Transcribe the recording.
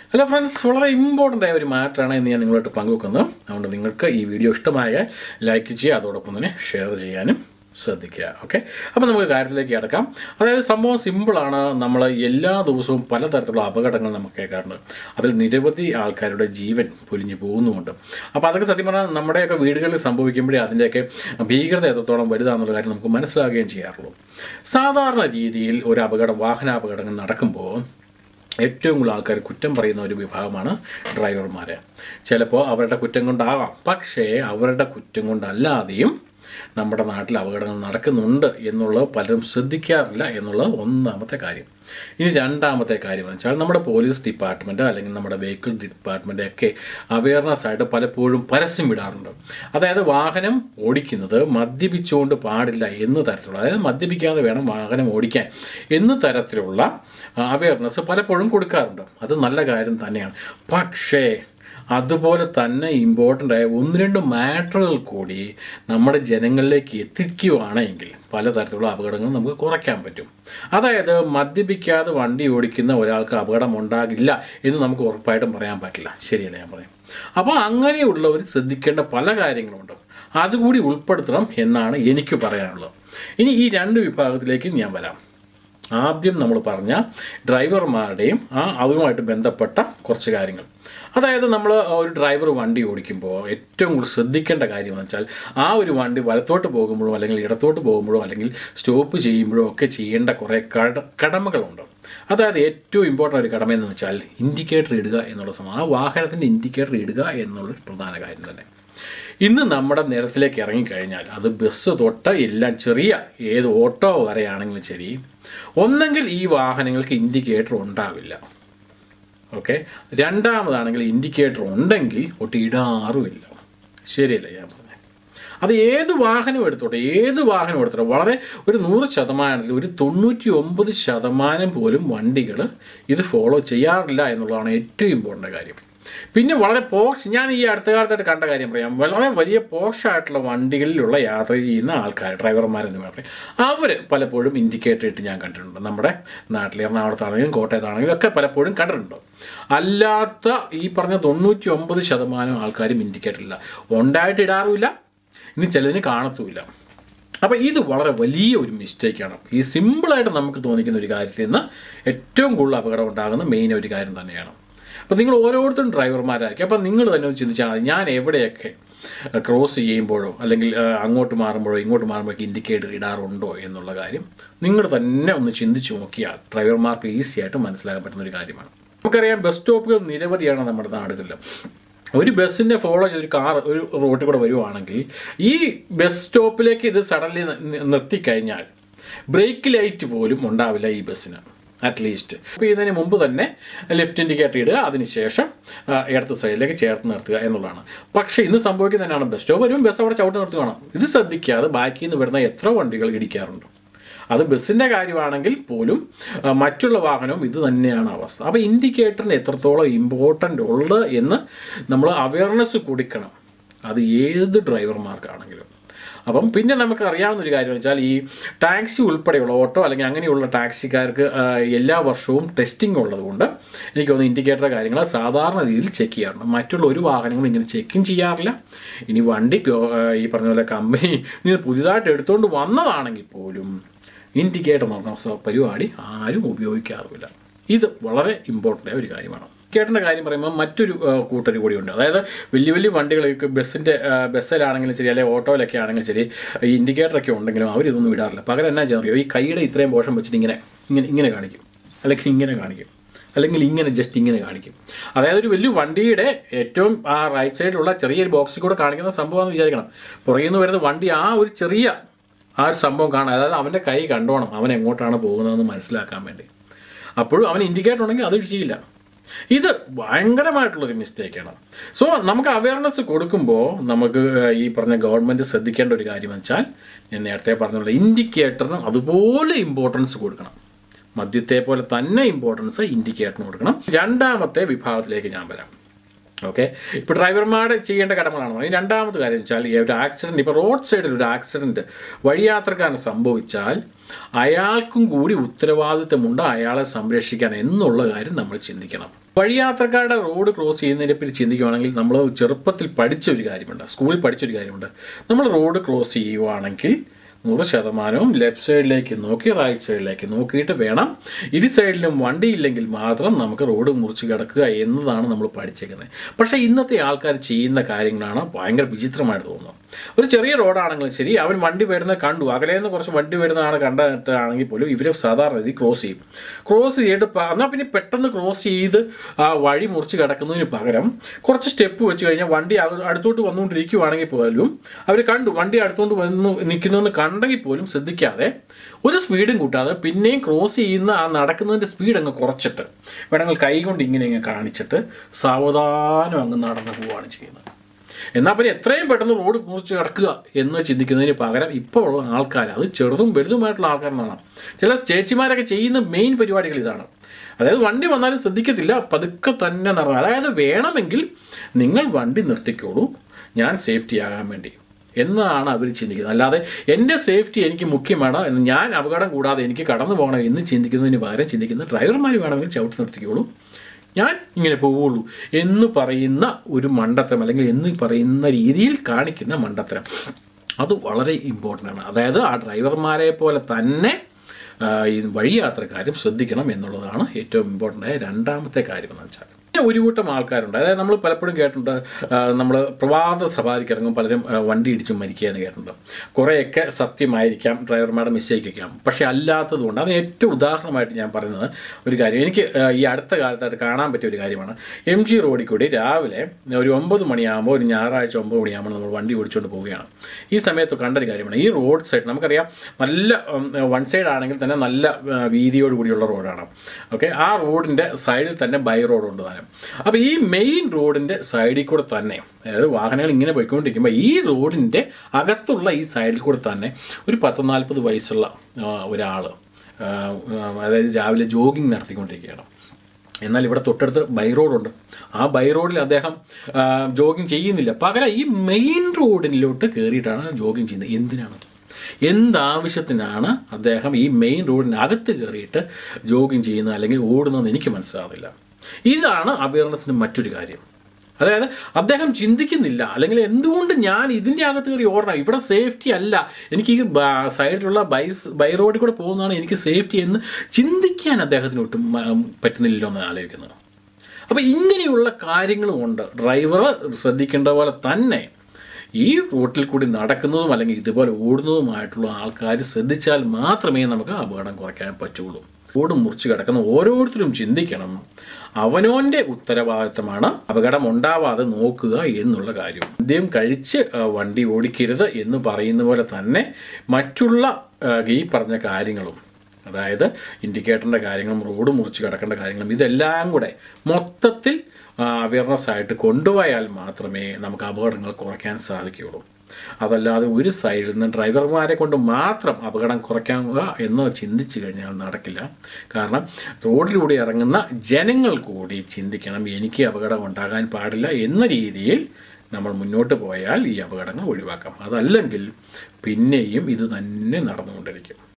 hello friends വളരെ important ആയ ഒരു മാറ്ററാണ് ഇന്ന് ഞാൻ നിങ്ങളായിട്ട് പങ്കുവെക്കുന്നത് അതുകൊണ്ട് നിങ്ങൾക്ക് ഈ വീഡിയോ ഇഷ്ടമായ ലൈക്ക് ചെയ്യുക അതോടൊപ്പം തന്നെ ഷെയർ ചെയ്യാനും ശ്രദ്ധിക്കുക ഓക്കെ അപ്പോൾ നമുക്ക് കാര്യത്തിലേക്ക് കിടക്കാം അതായത് സംഭവം സിമ്പിളാണ് നമ്മൾ എല്ലാ ദിവസവും പലതരത്തിലുള്ള അപകടങ്ങൾ നമുക്ക് കേൾക്കാറുണ്ട് അതിൽ നിരവധി ആൾക്കാരുടെ ജീവൻ പൊലിഞ്ഞു പോകുന്നുമുണ്ട് അപ്പോൾ അതൊക്കെ സത്യം പറഞ്ഞാൽ നമ്മുടെയൊക്കെ വീടുകളിൽ സംഭവിക്കുമ്പോഴേ അതിൻ്റെയൊക്കെ ഭീകരത എത്രത്തോളം വലുതാണെന്നുള്ള കാര്യം നമുക്ക് മനസ്സിലാകുകയും ചെയ്യാറുള്ളൂ സാധാരണ രീതിയിൽ ഒരു അപകടം വാഹനാപകടങ്ങൾ നടക്കുമ്പോൾ ഏറ്റവും കൂടുതൽ ആൾക്കാർ കുറ്റം പറയുന്ന ഒരു വിഭാഗമാണ് ഡ്രൈവർമാർ ചിലപ്പോൾ അവരുടെ കുറ്റം കൊണ്ടാകാം പക്ഷേ അവരുടെ കുറ്റം കൊണ്ടല്ലാതെയും നമ്മുടെ നാട്ടിൽ അപകടങ്ങൾ നടക്കുന്നുണ്ട് എന്നുള്ളത് പലരും ശ്രദ്ധിക്കാറില്ല എന്നുള്ളത് ഒന്നാമത്തെ കാര്യം ഇനി രണ്ടാമത്തെ കാര്യം എന്ന് വെച്ചാൽ നമ്മുടെ പോലീസ് ഡിപ്പാർട്ട്മെൻറ്റ് അല്ലെങ്കിൽ നമ്മുടെ വെഹിക്കിൾ ഡിപ്പാർട്ട്മെൻ്റ് ഒക്കെ അവയർനെസ് ആയിട്ട് പലപ്പോഴും പരസ്യം വിടാറുണ്ട് അതായത് വാഹനം ഓടിക്കുന്നത് മദ്യപിച്ചുകൊണ്ട് പാടില്ല എന്ന് തരത്തിലുള്ള അതായത് മദ്യപിക്കാതെ വേണം വാഹനം ഓടിക്കാൻ എന്ന് തരത്തിലുള്ള അവയർനെസ് പലപ്പോഴും കൊടുക്കാറുണ്ട് അത് നല്ല കാര്യം തന്നെയാണ് പക്ഷേ അതുപോലെ തന്നെ ഇമ്പോർട്ടൻ്റ് ആയ ഒന്ന് രണ്ട് മാറ്ററുകൾ കൂടി നമ്മുടെ ജനങ്ങളിലേക്ക് എത്തിക്കുകയാണെങ്കിൽ പലതരത്തിലുള്ള അപകടങ്ങൾ നമുക്ക് കുറയ്ക്കാൻ പറ്റും അതായത് മദ്യപിക്കാതെ വണ്ടി ഓടിക്കുന്ന ഒരാൾക്ക് അപകടം ഉണ്ടാകില്ല എന്ന് നമുക്ക് ഉറപ്പായിട്ടും പറയാൻ പറ്റില്ല ശരിയല്ല ഞാൻ പറയും അപ്പോൾ അങ്ങനെയുള്ളവർ ശ്രദ്ധിക്കേണ്ട പല കാര്യങ്ങളുണ്ട് അതുകൂടി ഉൾപ്പെടുത്തണം എന്നാണ് എനിക്ക് പറയാനുള്ളത് ഇനി ഈ രണ്ട് വിഭാഗത്തിലേക്ക് ഞാൻ വരാം ആദ്യം നമ്മൾ പറഞ്ഞ ഡ്രൈവർമാരുടെയും ആ അതുമായിട്ട് ബന്ധപ്പെട്ട കുറച്ച് കാര്യങ്ങൾ അതായത് നമ്മൾ ഒരു ഡ്രൈവർ വണ്ടി ഓടിക്കുമ്പോൾ ഏറ്റവും കൂടുതൽ ശ്രദ്ധിക്കേണ്ട കാര്യം എന്ന് വെച്ചാൽ ആ ഒരു വണ്ടി വലത്തോട്ട് പോകുമ്പോഴോ അല്ലെങ്കിൽ ഇടത്തോട്ട് പോകുമ്പോഴോ അല്ലെങ്കിൽ സ്റ്റോപ്പ് ചെയ്യുമ്പോഴോ ഒക്കെ ചെയ്യേണ്ട കുറേ കട കടമകളുണ്ട് അതായത് ഏറ്റവും ഇമ്പോർട്ടൻ്റ് ഒരു കടമ എന്ന് വെച്ചാൽ ഇൻഡിക്കേറ്റർ ഇടുക എന്നുള്ള സമയം ആ വാഹനത്തിൻ്റെ ഇൻഡിക്കേറ്റർ ഇടുക എന്നുള്ളൊരു പ്രധാന കാര്യം തന്നെ ഇന്ന് നമ്മുടെ നിരത്തിലേക്ക് ഇറങ്ങിക്കഴിഞ്ഞാൽ അത് ബസ് തൊട്ട് എല്ലാം ചെറിയ ഏത് ഓട്ടോ വരെയാണെങ്കിലും ശരി ഒന്നെങ്കിൽ ഈ വാഹനങ്ങൾക്ക് ഇൻഡിക്കേറ്റർ ഉണ്ടാവില്ല ഓക്കെ രണ്ടാമതാണെങ്കിൽ ഇൻഡിക്കേറ്റർ ഉണ്ടെങ്കിൽ ഒട്ട് ഇടാറുമില്ല ശരിയല്ല ഞാൻ പറഞ്ഞത് അത് ഏത് വാഹനം എടുത്തോട്ടെ ഏത് വാഹനം എടുത്തോട്ടെ വളരെ ഒരു നൂറ് ശതമാനത്തിൽ ഒരു തൊണ്ണൂറ്റി ഒമ്പത് ശതമാനം പോലും വണ്ടികൾ ഇത് ഫോളോ ചെയ്യാറില്ല എന്നുള്ളതാണ് ഏറ്റവും ഇമ്പോർട്ടൻ്റ് കാര്യം പിന്നെ വളരെ പോഷ് ഞാൻ ഈ അടുത്ത കാലത്തായിട്ട് കണ്ട കാര്യം പറയാം വളരെ വലിയ പോഷായിട്ടുള്ള വണ്ടികളിലുള്ള യാത്ര ചെയ്യുന്ന ആൾക്കാർ ഡ്രൈവർമാരെന്ന് പറയും അവർ പലപ്പോഴും ഇൻഡിക്കേറ്റർ ഇട്ട് ഞാൻ കണ്ടിട്ടുണ്ട് നമ്മുടെ നാട്ടിൽ എറണാകുളത്താണെങ്കിലും കോട്ടയത്താണെങ്കിലും ഒക്കെ പലപ്പോഴും കണ്ടിട്ടുണ്ട് അല്ലാത്ത ഈ പറഞ്ഞ തൊണ്ണൂറ്റി ഒമ്പത് ശതമാനം ആൾക്കാരും ഇൻഡിക്കേറ്റർ ഇല്ല ഉണ്ടായിട്ട് ഇടാറുമില്ല ഇനി ചിലതിന് കാണത്തുമില്ല അപ്പോൾ ഇത് വളരെ വലിയ ഒരു മിസ്റ്റേക്കാണ് ഈ സിമ്പിളായിട്ട് നമുക്ക് തോന്നിക്കുന്ന ഒരു കാര്യത്തിൽ നിന്ന് ഏറ്റവും കൂടുതൽ അപകടം ഉണ്ടാകുന്ന മെയിൻ ഒരു കാര്യം തന്നെയാണ് അപ്പോൾ നിങ്ങൾ ഓരോരുത്തരും ഡ്രൈവർമാരായിരിക്കും അപ്പോൾ നിങ്ങൾ തന്നെ ഒന്ന് ചിന്തിച്ചാൽ മതി ഞാൻ എവിടെയൊക്കെ ക്രോസ് ചെയ്യുമ്പോഴോ അല്ലെങ്കിൽ അങ്ങോട്ട് മാറുമ്പോഴോ ഇങ്ങോട്ട് മാറുമ്പോഴൊക്കെ ഇൻഡിക്കേറ്റർ ഇടാറുണ്ടോ എന്നുള്ള കാര്യം നിങ്ങൾ തന്നെ ഒന്ന് ചിന്തിച്ച് നോക്കിയാൽ ഡ്രൈവർമാർക്ക് ഈസി ആയിട്ട് മനസ്സിലാക്കാൻ പറ്റുന്ന ഒരു കാര്യമാണ് നമുക്കറിയാം ബസ് സ്റ്റോപ്പുകൾ നിരവധിയാണ് നമ്മുടെ നാടുകളിൽ ഒരു ബസ്സിൻ്റെ ഫോളോ ചെയ്ത് ഒരു കാർ ഒരു റോട്ടിൽ കൂടെ വരുവാണെങ്കിൽ ഈ ബസ് സ്റ്റോപ്പിലേക്ക് ഇത് സഡൻലി നിർത്തിക്കഴിഞ്ഞാൽ ബ്രേക്ക് ലൈറ്റ് പോലും ഉണ്ടാവില്ല ഈ ബസ്സിന് അറ്റ്ലീസ്റ്റ് അപ്പോൾ ഇതിന് മുമ്പ് തന്നെ ലെഫ്റ്റ് ഇൻഡിക്കേറ്റർ ഇടുക അതിനുശേഷം ഇടത്ത് സൈഡിലേക്ക് ചേർത്ത് നിർത്തുക എന്നുള്ളതാണ് പക്ഷേ ഇന്ന് സംഭവിക്കുന്നത് തന്നെയാണ് ബസ് സ്റ്റോപ്പ് വരും ബസ് അവിടെ ചവിട്ട് നിർത്തുകയാണ് ഇത് ശ്രദ്ധിക്കാതെ ബാക്കിൽ നിന്ന് വരുന്ന എത്ര വണ്ടികൾ ഇടിക്കാറുണ്ട് അത് ബസ്സിൻ്റെ കാര്യമാണെങ്കിൽ പോലും മറ്റുള്ള വാഹനവും ഇത് തന്നെയാണ് അവസ്ഥ അപ്പോൾ ഇൻഡിക്കേറ്ററിന് എത്രത്തോളം ഇമ്പോർട്ടൻ്റ് ഉള്ളത് എന്ന് നമ്മൾ അവയർനെസ് കൊടുക്കണം അത് ഏത് ഡ്രൈവർമാർക്കാണെങ്കിലും അപ്പം പിന്നെ നമുക്ക് അറിയാവുന്ന ഒരു കാര്യം വെച്ചാൽ ഈ ടാക്സി ഉൾപ്പെടെയുള്ള ഓട്ടോ അല്ലെങ്കിൽ അങ്ങനെയുള്ള ടാക്സിക്കാർക്ക് എല്ലാ വർഷവും ടെസ്റ്റിംഗ് ഉള്ളതുകൊണ്ട് എനിക്ക് തോന്നുന്നു ഇൻഡിക്കേറ്റർ കാര്യങ്ങൾ സാധാരണ രീതിയിൽ ചെക്ക് ചെയ്യാറുണ്ട് മറ്റുള്ള ഒരു വാഹനങ്ങളും ഇങ്ങനെ ചെക്കിങ് ചെയ്യാറില്ല ഇനി വണ്ടി ഈ പറഞ്ഞ പോലെ കമ്പനി പുതിയതായിട്ട് എടുത്തുകൊണ്ട് വന്നതാണെങ്കിൽ പോലും ഇൻഡിക്കേറ്റർ എന്ന് പറഞ്ഞ പരിപാടി ആരും ഉപയോഗിക്കാറുമില്ല ഇത് വളരെ ഇമ്പോർട്ടൻ്റ് ആയ ഒരു കാര്യമാണ് ഇൻഡിക്കേറ്ററിൻ്റെ കാര്യം പറയുമ്പോൾ മറ്റൊരു കൂട്ടർ കൂടിയുണ്ട് അതായത് വലിയ വലിയ വണ്ടികളൊക്കെ ബസ്സിൻ്റെ ബസ്സിലാണെങ്കിലും ശരി അല്ലെങ്കിൽ ഓട്ടോയിലൊക്കെ ആണെങ്കിലും ശരി ഈ ഇൻഡിക്കേറ്ററൊക്കെ ഉണ്ടെങ്കിലും അവരിതൊന്നും ഇടാറില്ല പകരം എന്നാ ചെയ്യാറിയോ ഈ കൈയുടെ ഇത്രയും പോഷം വെച്ചിട്ട് ഇങ്ങനെ ഇങ്ങനെ ഇങ്ങനെ കാണിക്കും അല്ലെങ്കിൽ ഇങ്ങനെ കാണിക്കും അല്ലെങ്കിൽ ഇങ്ങനെ ജസ്റ്റ് ഇങ്ങനെ കാണിക്കും അതായത് ഒരു വലിയ വണ്ടിയുടെ ഏറ്റവും ആ റൈറ്റ് സൈഡിലുള്ള ചെറിയൊരു ബോക്സിൽ കൂടെ കാണിക്കുന്ന സംഭവമാണെന്ന് വിചാരിക്കണം പുറകിൽ നിന്ന് വരുന്ന വണ്ടി ആ ഒരു ചെറിയ ആ ഒരു സംഭവം കാണാം അതായത് അവൻ്റെ കൈ കണ്ടോണം അവൻ എങ്ങോട്ടാണ് പോകുന്നതെന്ന് മനസ്സിലാക്കാൻ വേണ്ടി അപ്പോഴും അവൻ ഇൻഡിക്കേറ്റർ ഉണ്ടെങ്കിൽ അത് ചെയ്യില്ല ഇത് ഭയങ്കരമായിട്ടുള്ളൊരു മിസ്റ്റേക്കാണ് സോ നമുക്ക് അവയർനെസ് കൊടുക്കുമ്പോൾ നമുക്ക് ഈ പറഞ്ഞ ഗവൺമെൻറ് ശ്രദ്ധിക്കേണ്ട ഒരു കാര്യം വെച്ചാൽ ഞാൻ നേരത്തെ പറഞ്ഞുള്ള ഇൻഡിക്കേറ്ററിന് അതുപോലെ ഇമ്പോർട്ടൻസ് കൊടുക്കണം മദ്യത്തെ പോലെ തന്നെ ഇമ്പോർട്ടൻസ് ഇൻഡിക്കേറ്ററിന് കൊടുക്കണം രണ്ടാമത്തെ വിഭാഗത്തിലേക്ക് ഞാൻ വരാം ഓക്കെ ഇപ്പോൾ ഡ്രൈവർമാർ ചെയ്യേണ്ട കടമകളാണ് പറയുന്നത് രണ്ടാമത്തെ കാര്യം വെച്ചാൽ ഈ ഒരു ആക്സിഡൻറ്റ് ഇപ്പോൾ റോഡ് സൈഡിൽ ഒരു ആക്സിഡൻറ്റ് വഴിയാത്രക്കാരന് സംഭവിച്ചാൽ അയാൾക്കും കൂടി ഉത്തരവാദിത്തമുണ്ട് അയാളെ സംരക്ഷിക്കാൻ എന്നുള്ള കാര്യം നമ്മൾ ചിന്തിക്കണം വഴിയാത്രക്കാരുടെ റോഡ് ക്രോസ് ചെയ്യുന്നതിനെ പറ്റി ചിന്തിക്കുകയാണെങ്കിൽ നമ്മൾ ചെറുപ്പത്തിൽ പഠിച്ച ഒരു കാര്യമുണ്ട് സ്കൂളിൽ പഠിച്ചൊരു കാര്യമുണ്ട് നമ്മൾ റോഡ് ക്രോസ് ചെയ്യുവാണെങ്കിൽ നൂറ് ശതമാനവും ലെഫ്റ്റ് സൈഡിലേക്ക് നോക്കി റൈറ്റ് സൈഡിലേക്ക് നോക്കിയിട്ട് വേണം ഇരു സൈഡിലും വണ്ടിയില്ലെങ്കിൽ മാത്രം നമുക്ക് റോഡ് മുറിച്ച് കിടക്കുക എന്നതാണ് നമ്മൾ പഠിച്ചേക്കുന്നത് പക്ഷേ ഇന്നത്തെ ആൾക്കാർ ചെയ്യുന്ന കാര്യങ്ങളാണ് ഭയങ്കര വിചിത്രമായിട്ട് തോന്നുന്നത് ഒരു ചെറിയ റോഡാണെങ്കിലും ശരി അവൻ വണ്ടി വരുന്നത് കണ്ടു അകലെ നിന്ന് കുറച്ച് വണ്ടി വരുന്നതാണ് കണ്ടിട്ടാണെങ്കിൽ പോലും ഇവർ സാധാരണ രീതി ക്രോസ് ചെയ്യും ക്രോസ് ചെയ്തിട്ട് പ- എന്നാൽ പിന്നെ പെട്ടെന്ന് ക്രോസ് ചെയ്ത് ആ വഴി മുറിച്ച് കിടക്കുന്നതിന് പകരം കുറച്ച് സ്റ്റെപ്പ് വെച്ച് കഴിഞ്ഞാൽ വണ്ടി അക- അടുത്തോട്ട് വന്നുകൊണ്ടിരിക്കുവാണെങ്കിൽ പോലും അവർ കണ്ടു വണ്ടി അടുത്തോണ്ട് വന്ന് നിൽക്കുന്നതെന്ന് കണ്ടെങ്കിൽ പോലും ശ്രദ്ധിക്കാതെ ഒരു സ്പീഡും കൂട്ടാതെ പിന്നെയും ക്രോസ് ചെയ്യുന്ന ആ നടക്കുന്നതിൻ്റെ സ്പീഡ് അങ്ങ് കുറച്ചിട്ട് വേണമെങ്കിൽ കൈ കൊണ്ട് ഇങ്ങനെ ഇങ്ങനെ കാണിച്ചിട്ട് സാവധാനം അങ്ങ് നടന്നു പോവുകയാണ് ചെയ്യുന്നത് എന്നാൽ പിന്നെ എത്രയും പെട്ടെന്ന് റോഡ് മുറിച്ച് കിടക്കുക എന്ന് ചിന്തിക്കുന്നതിന് പകരം ഇപ്പോൾ ഉള്ള ആൾക്കാർ അത് ചെറുതും വലുതുമായിട്ടുള്ള ആൾക്കാരെന്നാണ് ചില ചേച്ചിമാരൊക്കെ ചെയ്യുന്ന മെയിൻ പരിപാടികൾ ഇതാണ് അതായത് വണ്ടി വന്നാലും ശ്രദ്ധിക്കത്തില്ല പതുക്കെ തന്നെ നടന്നു അതായത് വേണമെങ്കിൽ നിങ്ങൾ വണ്ടി നിർത്തിക്കോളൂ ഞാൻ സേഫ്റ്റി ആകാൻ വേണ്ടി എന്നാണ് അവർ ചിന്തിക്കുന്നത് അല്ലാതെ എൻ്റെ സേഫ്റ്റി എനിക്ക് മുഖ്യമാണ് എന്ന് ഞാൻ അപകടം കൂടാതെ എനിക്ക് കടന്നു പോകണം എന്ന് ചിന്തിക്കുന്നതിന് പകരം ചിന്തിക്കുന്ന ഡ്രൈവർമാർ വേണമെങ്കിൽ ചവിട്ടി നിർത്തിക്കോളൂ ഞാൻ ഇങ്ങനെ പോവുള്ളൂ എന്ന് പറയുന്ന ഒരു മണ്ടത്തരം അല്ലെങ്കിൽ എന്ന് പറയുന്ന രീതിയിൽ കാണിക്കുന്ന മണ്ടത്തരം അത് വളരെ ഇമ്പോർട്ടൻ്റ് ആണ് അതായത് ആ ഡ്രൈവർമാരെ പോലെ തന്നെ ആ, ഈ വഴിയാത്രക്കാരും ശ്രദ്ധിക്കണം എന്നുള്ളതാണ് ഏറ്റവും ഇമ്പോർട്ടൻ്റ് ആയ രണ്ടാമത്തെ കാര്യം എന്ന് വെച്ചാൽ പിന്നെ ഒരു കൂട്ടം ആൾക്കാരുണ്ട് അതായത് നമ്മൾ പലപ്പോഴും കേട്ടിട്ടുണ്ട് നമ്മൾ പ്രഭാത സവാരിക്ക് ഇറങ്ങും പലരും ആ, വണ്ടി ഇടിച്ചും മരിക്കുക എന്ന് കേട്ടിട്ടുണ്ട് കുറേയൊക്കെ സത്യമായിരിക്കാം ഡ്രൈവർമാരുടെ മിസ്റ്റേക്ക് ഒക്കെയാകും പക്ഷേ അല്ലാത്തതുകൊണ്ട് അത് ഏറ്റവും ഉദാഹരണമായിട്ട് ഞാൻ പറയുന്നത് ഒരു കാര്യം എനിക്ക് ആ, ഈ അടുത്ത കാലത്തായിട്ട് കാണാൻ പറ്റിയ ഒരു കാര്യമാണ് എം ജി റോഡിൽ കൂടി രാവിലെ ഒരു ഒമ്പത് മണിയാകുമ്പോൾ ഒരു ഞായറാഴ്ച ഒമ്പത് മണിയാകുമ്പോൾ നമ്മൾ വണ്ടി ഓടിച്ചുകൊണ്ട് പോവുകയാണ് ഈ സമയത്ത് കണ്ടൊരു കാര്യമാണ് ഈ റോഡ് സൈഡ് നമുക്കറിയാം നല്ല വൺ സൈഡ് ആണെങ്കിൽ തന്നെ നല്ല ആ, വീതിയോട് കൂടിയുള്ള റോഡാണ് ഓക്കെ ആ റോഡിൻ്റെ സൈഡിൽ തന്നെ ബൈ റോഡുണ്ട് താനും അപ്പോൾ ഈ മെയിൻ റോഡിൻ്റെ സൈഡിൽ കൂടെ തന്നെ അതായത് വാഹനങ്ങൾ ഇങ്ങനെ പോയിക്കൊണ്ടിരിക്കുമ്പോൾ ഈ റോഡിൻ്റെ അകത്തുള്ള ഈ സൈഡിൽ കൂടെ തന്നെ ഒരു പത്ത് നാൽപ്പത് വയസ്സുള്ള ഒരാൾ അതായത് രാവിലെ ജോഗിങ് നടത്തിക്കൊണ്ടിരിക്കുകയാണ് എന്നാൽ ഇവിടെ തൊട്ടടുത്ത് ബൈ റോഡുണ്ട് ആ ബൈ റോഡിൽ അദ്ദേഹം ജോഗിങ് ചെയ്യുന്നില്ല പകരം ഈ മെയിൻ റോഡിലോട്ട് കയറിയിട്ടാണ് ജോഗിങ് ചെയ്യുന്നത് എന്തിനാണ് എന്താവശ്യത്തിനാണ് അദ്ദേഹം ഈ മെയിൻ റോഡിനകത്ത് കയറിയിട്ട് ജോഗിങ് ചെയ്യുന്നത് അല്ലെങ്കിൽ ഓടുന്നതെന്ന് എനിക്ക് മനസ്സിലാവില്ല ഇതാണ് അവയർനെസ്സിന് മറ്റൊരു കാര്യം അതായത് അദ്ദേഹം ചിന്തിക്കുന്നില്ല അല്ലെങ്കിൽ എന്തുകൊണ്ട് ഞാൻ ഇതിൻ്റെ അകത്ത് കയറി ഓടണം ഇവിടെ സേഫ്റ്റി അല്ല എനിക്ക് ഈ ബ- സൈഡിലുള്ള ബൈസ് ബൈ റോഡിൽ കൂടെ പോകുന്നതാണ് എനിക്ക് സേഫ്റ്റി എന്ന് ചിന്തിക്കാൻ അദ്ദേഹത്തിന് ഒട്ടും മ- പറ്റുന്നില്ലല്ലോ എന്ന് ആലോചിക്കുന്നത് അപ്പോൾ ഇങ്ങനെയുള്ള കാര്യങ്ങളും ഉണ്ട് ഡ്രൈവർ ശ്രദ്ധിക്കേണ്ട പോലെ തന്നെ ഈ റൂട്ടിൽ കൂടി നടക്കുന്നതും അല്ലെങ്കിൽ ഇതുപോലെ ഓടുന്നതുമായിട്ടുള്ള ആൾക്കാർ ശ്രദ്ധിച്ചാൽ മാത്രമേ നമുക്ക് അപകടം കുറയ്ക്കാൻ പറ്റുള്ളൂ റോഡ് മുറിച്ച് കിടക്കുന്ന ഓരോരുത്തരും ചിന്തിക്കണം അവനോൻ്റെ ഉത്തരവാദിത്തമാണ് അപകടം ഉണ്ടാവാതെ നോക്കുക എന്നുള്ള കാര്യം മദ്യം കഴിച്ച് ആ, വണ്ടി ഓടിക്കരുത് എന്ന് പറയുന്ന പോലെ തന്നെ മറ്റുള്ള ആ, ഈ പറഞ്ഞ കാര്യങ്ങളും ഇൻഡിക്കേറ്ററിൻ്റെ കാര്യങ്ങളും റോഡ് മുറിച്ച് കിടക്കേണ്ട കാര്യങ്ങളും ഇതെല്ലാം കൂടെ മൊത്തത്തിൽ അവയർനെസ് ആയിട്ട് കൊണ്ടുപോയാൽ മാത്രമേ നമുക്ക് അപകടങ്ങൾ കുറയ്ക്കാൻ സാധിക്കുകയുള്ളൂ അതല്ലാതെ ഒരു സൈഡിൽ നിന്ന് ഡ്രൈവർമാരെ കൊണ്ട് മാത്രം അപകടം കുറയ്ക്കുക എന്ന് ചിന്തിച്ചു കഴിഞ്ഞാൽ നടക്കില്ല കാരണം റോഡിലൂടെ ഇറങ്ങുന്ന ജനങ്ങൾ കൂടി ചിന്തിക്കണം എനിക്ക് അപകടം ഉണ്ടാകാൻ പാടില്ല എന്ന രീതിയിൽ നമ്മൾ മുന്നോട്ട് പോയാൽ ഈ അപകടങ്ങൾ ഒഴിവാക്കാം അതല്ലെങ്കിൽ പിന്നെയും ഇത് തന്നെ നടന്നുകൊണ്ടിരിക്കും